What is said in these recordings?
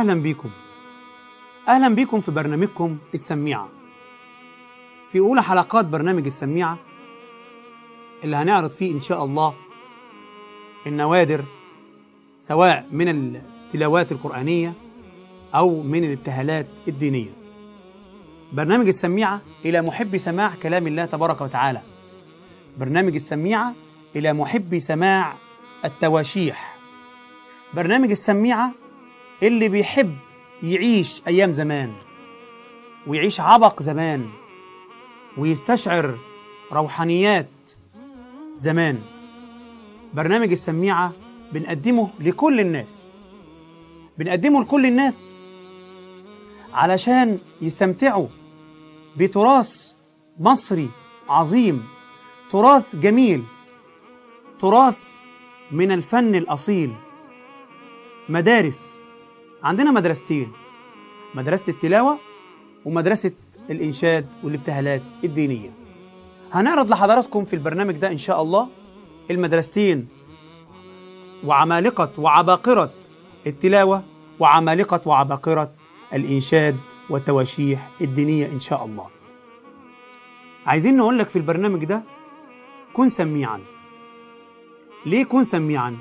أهلا بيكم أهلا بيكم في برنامجكم السميعة في أولى حلقات برنامج السميعة اللي هنعرض فيه إن شاء الله النوادر سواء من التلاوات القرآنية أو من الابتهالات الدينية برنامج السميعة إلى محب سماع كلام الله تبارك وتعالى برنامج السميعة إلى محب سماع التواشيح برنامج السميعة اللي بيحب يعيش أيام زمان ويعيش عبق زمان ويستشعر روحانيات زمان برنامج السميعة بنقدمه لكل الناس بنقدمه لكل الناس علشان يستمتعوا بتراث مصري عظيم تراث جميل تراث من الفن الأصيل مدارس عندنا مدرستين مدرسة التلاوة ومدرسة الإنشاد والابتهالات الدينية هنعرض لحضراتكم في البرنامج ده إن شاء الله المدرستين وعمالقة وعباقرة التلاوة وعمالقة وعباقرة الإنشاد والتواشيح الدينية إن شاء الله عايزين نقول لك في البرنامج ده كن سميعا ليه كن سميعا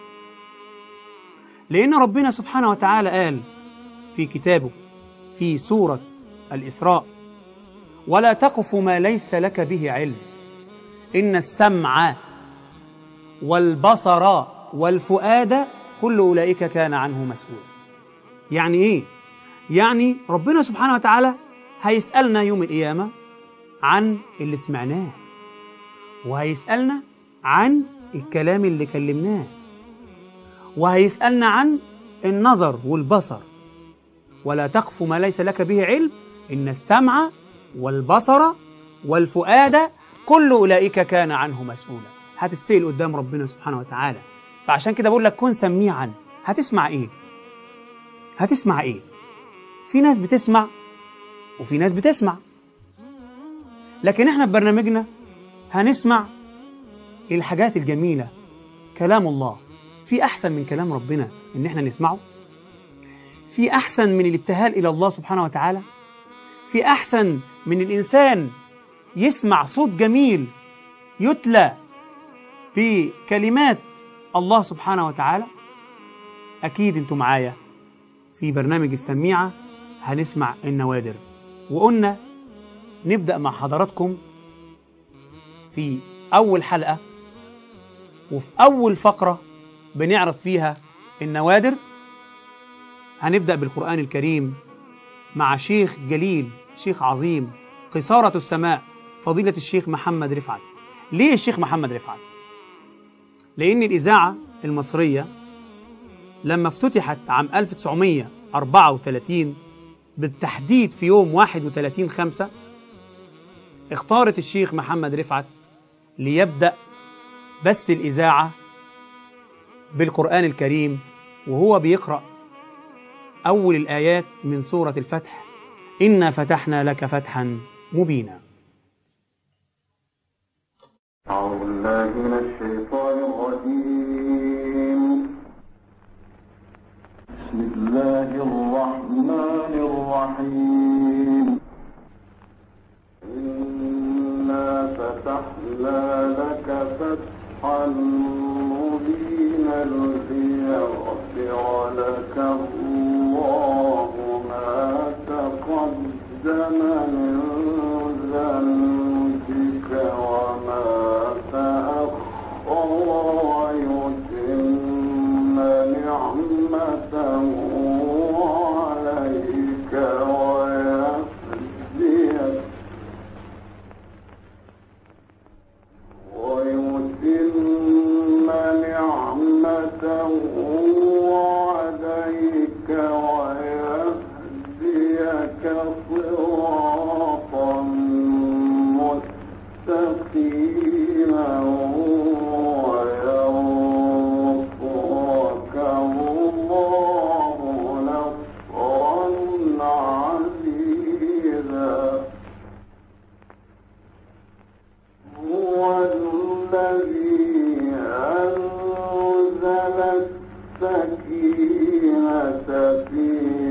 لأن ربنا سبحانه وتعالى قال في كتابه في سورة الإسراء ولا تقف ما ليس لك به علم إن السمع والبصر والفؤاد كل أولئك كان عنه مسؤولا يعني إيه؟ يعني ربنا سبحانه وتعالى هيسألنا يوم القيامة عن اللي سمعناه وهيسألنا عن الكلام اللي كلمناه وهيسألنا عن النظر والبصر ولا تقف ما ليس لك به علم إن السمع والبصر والفؤاد كل أولئك كان عنه مسؤولا هتتسأل قدام ربنا سبحانه وتعالى فعشان كده بقول لك كن سميعا هتسمع إيه هتسمع إيه في ناس بتسمع وفي ناس بتسمع لكن احنا في برنامجنا هنسمع الحاجات الجميلة كلام الله في أحسن من كلام ربنا إن احنا نسمعه في أحسن من الابتهال إلى الله سبحانه وتعالى في أحسن من الإنسان يسمع صوت جميل يتلى بكلمات الله سبحانه وتعالى أكيد أنتم معايا في برنامج السميعة هنسمع النوادر وقلنا نبدأ مع حضراتكم في أول حلقة وفي أول فقرة بنعرض فيها النوادر هنبدأ بالقرآن الكريم مع شيخ جليل شيخ عظيم قصارة السماء فضيلة الشيخ محمد رفعت ليه الشيخ محمد رفعت؟ لأن الإذاعة المصرية لما افتتحت عام 1934 بالتحديد في يوم 31 خمسة اختارت الشيخ محمد رفعت ليبدأ بث الإذاعة بالقرآن الكريم وهو بيقرأ أول الآيات من سورة الفتح إنا فتحنا لك فتحا مبينا أعوذ بالله من الشيطان الرجيم بسم الله الرحمن الرحيم إنا فتحنا لك فتحا مبينا ليغفر لك الله ما تقدم من ذنبك وما تأخر ويتم نعمته عليك ويهديك ويتم نعمته عليك ويهديك صراطا مستقيما وينصرك الله نصرا عزيزا هو الذي أنزل السكينة في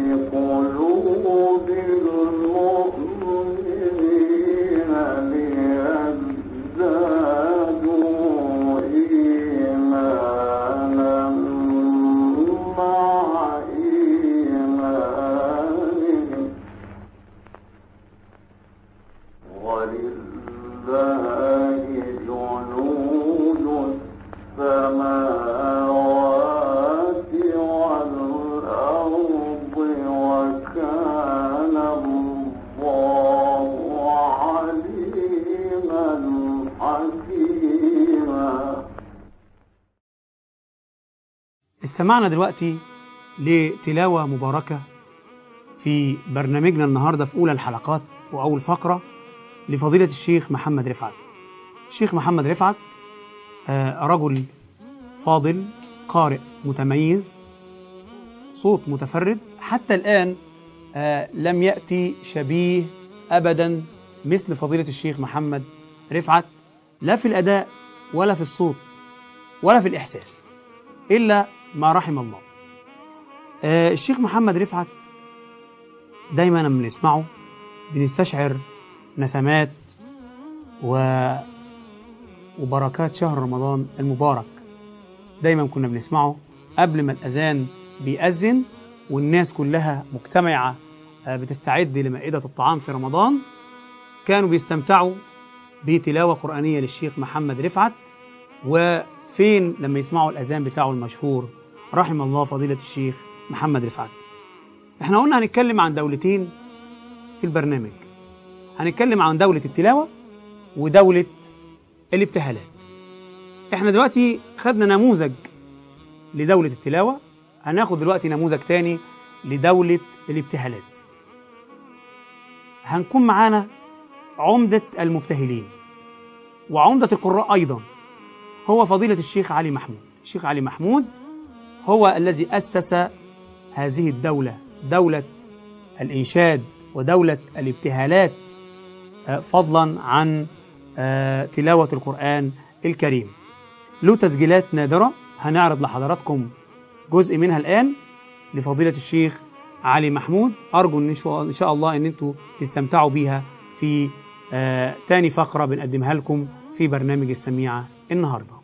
استمعنا دلوقتي لتلاوة مباركة في برنامجنا النهاردة في أولى الحلقات وأول فقرة لفضيلة الشيخ محمد رفعت الشيخ محمد رفعت آه، رجل فاضل قارئ متميز صوت متفرد حتى الآن آه، لم يأتي شبيه أبدا مثل فضيلة الشيخ محمد رفعت لا في الأداء ولا في الصوت ولا في الإحساس إلا ما رحم الله آه، الشيخ محمد رفعت دايما لما بنسمعه بنستشعر نسمات و وبركات شهر رمضان المبارك دايما كنا بنسمعه قبل ما الأذان بيأذن والناس كلها مجتمعة آه، بتستعد لمائدة الطعام في رمضان كانوا بيستمتعوا بتلاوة قرآنية للشيخ محمد رفعت وفين لما يسمعوا الأذان بتاعه المشهور رحم الله فضيلة الشيخ محمد رفعت احنا قلنا هنتكلم عن دولتين في البرنامج هنتكلم عن دولة التلاوة ودولة الابتهالات احنا دلوقتي خدنا نموذج لدولة التلاوة هناخد دلوقتي نموذج تاني لدولة الابتهالات هنكون معانا عمدة المبتهلين وعمدة القراء أيضا هو فضيلة الشيخ علي محمود الشيخ علي محمود هو الذي أسس هذه الدولة دولة الإنشاد ودولة الابتهالات آه، فضلا عن آه، تلاوة القرآن الكريم له تسجيلات نادرة هنعرض لحضراتكم جزء منها الآن لفضيلة الشيخ علي محمود أرجو إن شاء إن شاء الله إن أنتوا تستمتعوا بيها في آه تاني فقرة بنقدمها لكم في برنامج السميعة النهارده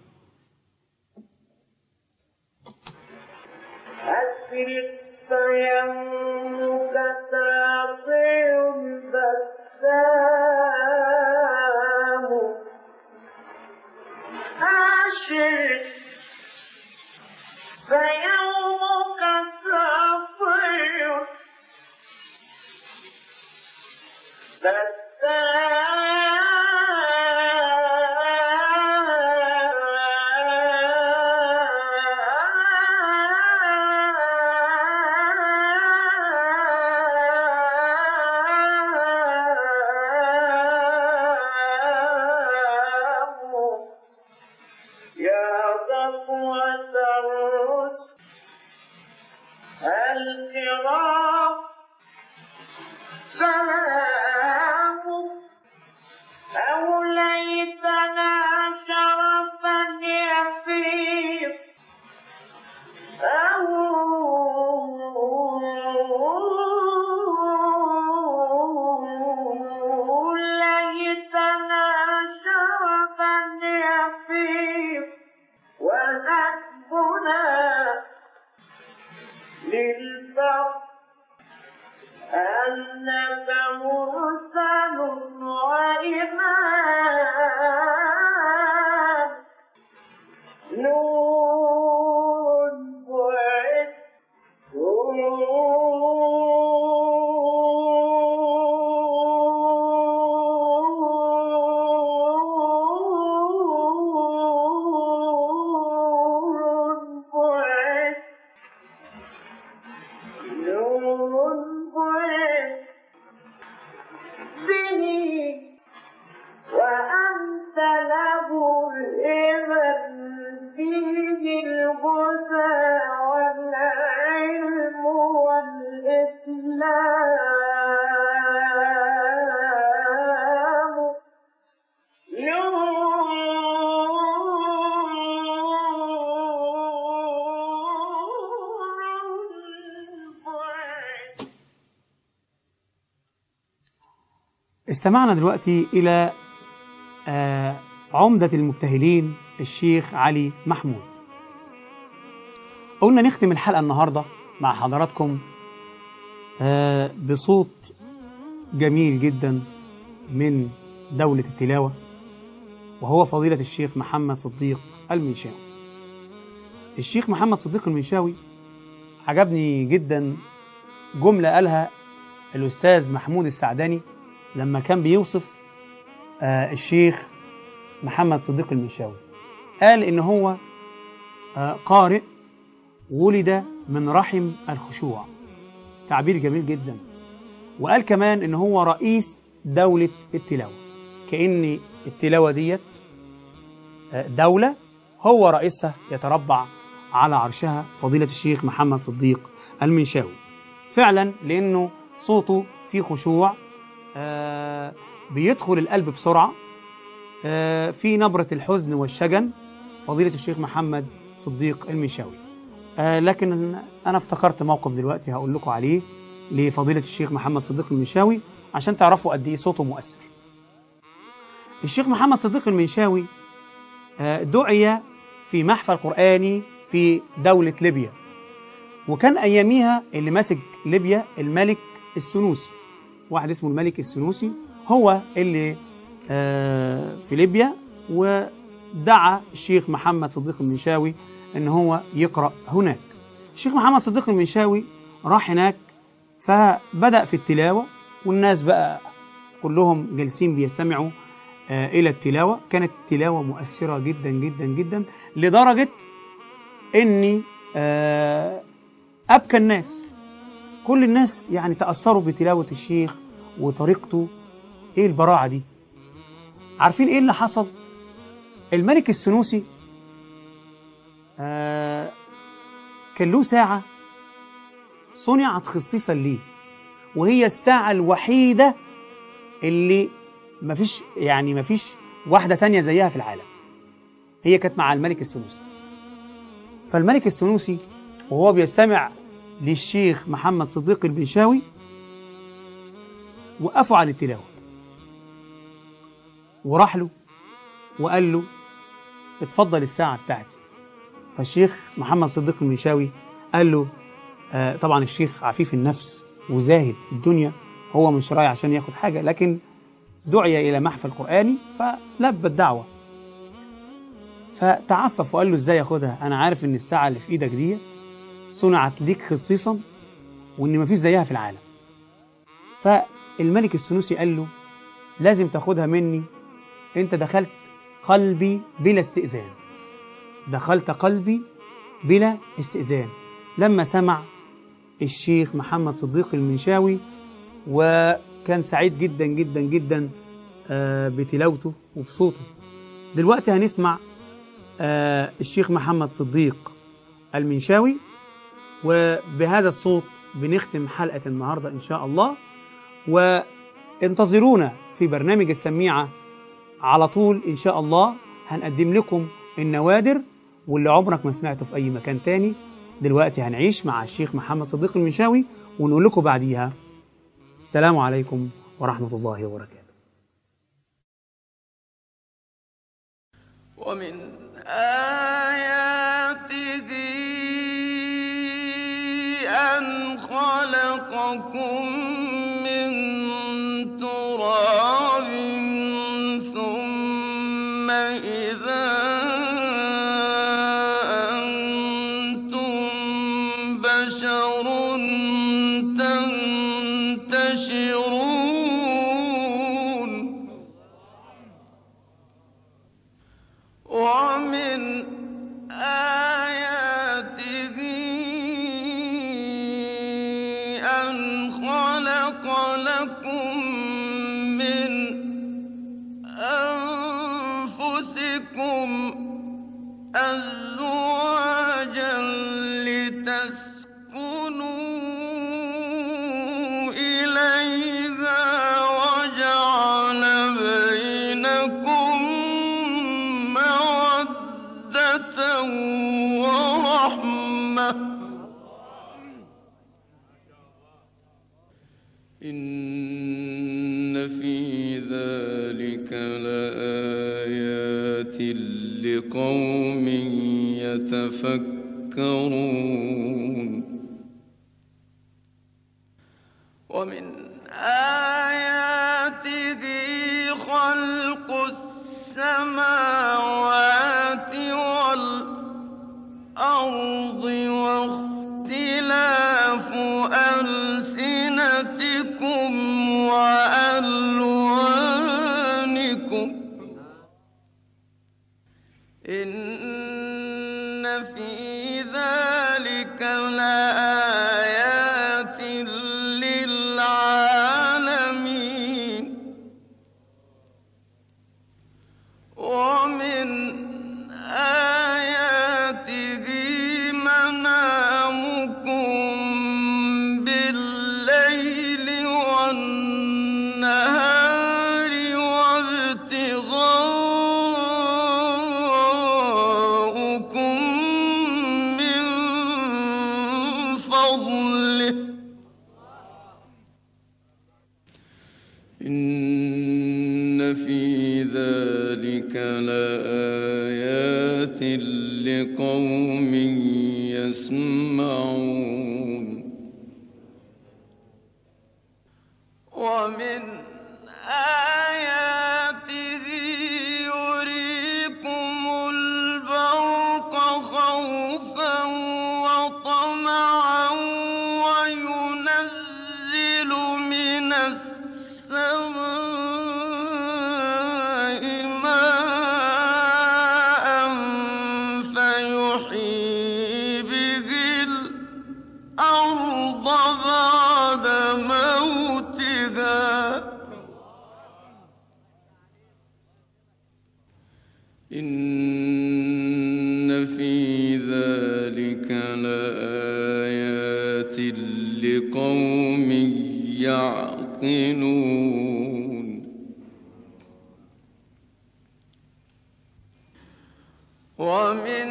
أسرق فيمك ساطع بسام أشرق فيومك ساطع بسام يا صفوة الرسل الكرام سلام أوليتنا شرفا يفيض أوليتنا شرفا يفيض وحسبنا للفقر أنك مرسل وإمام نور بعث نور بعث نور بعث به وأنت له الإذن فيه الهدى والعلم والإسلام نور استمعنا دلوقتي إلى آه، عمدة المبتهلين الشيخ علي محمود قلنا نختم الحلقة النهاردة مع حضراتكم آه، بصوت جميل جدا من دولة التلاوة وهو فضيلة الشيخ محمد صديق المنشاوي الشيخ محمد صديق المنشاوي عجبني جدا جملة قالها الأستاذ محمود السعداني لما كان بيوصف آه الشيخ محمد صديق المنشاوي قال إن هو آه قارئ ولد من رحم الخشوع تعبير جميل جدا وقال كمان ان هو رئيس دولة التلاوة كأن التلاوة ديت آه، دولة هو رئيسها يتربع على عرشها فضيلة الشيخ محمد صديق المنشاوي فعلا لأنه صوته فيه خشوع آه، بيدخل القلب بسرعة آه، في نبرة الحزن والشجن فضيلة الشيخ محمد صديق المنشاوي آه، لكن أنا افتكرت موقف دلوقتي هقول لكم عليه لفضيلة الشيخ محمد صديق المنشاوي عشان تعرفوا قد إيه صوته مؤثر الشيخ محمد صديق المنشاوي آه، دعي في محفل قرآني في دولة ليبيا وكان أياميها اللي ماسك ليبيا الملك السنوسي واحد اسمه الملك السنوسي هو اللي آه، في ليبيا ودعا الشيخ محمد صديق المنشاوي ان هو يقرأ هناك الشيخ محمد صديق المنشاوي راح هناك فبدأ في التلاوة والناس بقى كلهم جالسين بيستمعوا آه، إلى التلاوة كانت تلاوة مؤثرة جدا جدا جدا لدرجة إني آه، أبكى الناس كل الناس يعني تأثروا بتلاوة الشيخ وطريقته إيه البراعة دي عارفين إيه اللي حصل الملك السنوسي آه، كان له ساعة صنعت خصيصا ليه وهي الساعة الوحيدة اللي مفيش يعني مفيش واحدة تانية زيها في العالم هي كانت مع الملك السنوسي فالملك السنوسي وهو بيستمع للشيخ محمد صديق البنشاوي وقفوا عن التلاوة وراح له وقال له اتفضل الساعة بتاعتي فالشيخ محمد صديق المنشاوي قال له آه طبعا الشيخ عفيف النفس وزاهد في الدنيا هو مش رايح عشان ياخد حاجة لكن دعي إلى محفل قرآني فلبى الدعوة فتعفف وقال له ازاي ياخدها انا عارف ان الساعة اللي في ايدك دي صنعت ليك خصيصا وان مفيش زيها في العالم فالملك السنوسي قال له لازم تاخدها مني انت دخلت قلبي بلا استئذان دخلت قلبي بلا استئذان لما سمع الشيخ محمد صديق المنشاوي وكان سعيد جدا جدا جدا آه، بتلاوته وبصوته دلوقتي هنسمع آه، الشيخ محمد صديق المنشاوي وبهذا الصوت بنختم حلقة النهاردة إن شاء الله وانتظرونا في برنامج السميعة على طول إن شاء الله هنقدم لكم النوادر واللي عمرك ما سمعته في أي مكان تاني دلوقتي هنعيش مع الشيخ محمد صديق المنشاوي ونقول لكم بعديها السلام عليكم ورحمة الله وبركاته ومن آياته أن خلقكم من تراب ثم إذا أنتم بشر تنتشرون ومن آياته أن خلق لكم من أنفسكم أزواجا لتسكنوا إليها وجعل بينكم مودة ورحمة إن في ذلك لآيات لقوم يتفكرون ومن آياته خلق السماوات والأرض واختلاف ألسنتكم وألوانكم إن في ذلك إن في ذلك لآيات لقوم يسمعون ومن آياته يريكم البرق خوفا وطمعا وينزل من السماء ماء فيحيي به الأرض بعد موتها إن في ذلك لآيات لقوم يعقلون ومن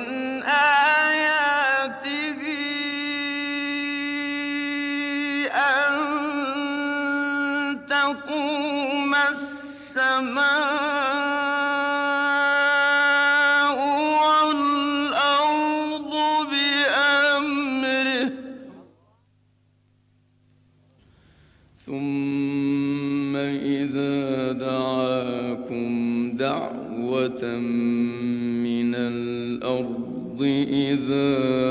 آياته أن تقوم السماء والأرض بأمره ثم إذا دعاكم دعوة من الأرض إذا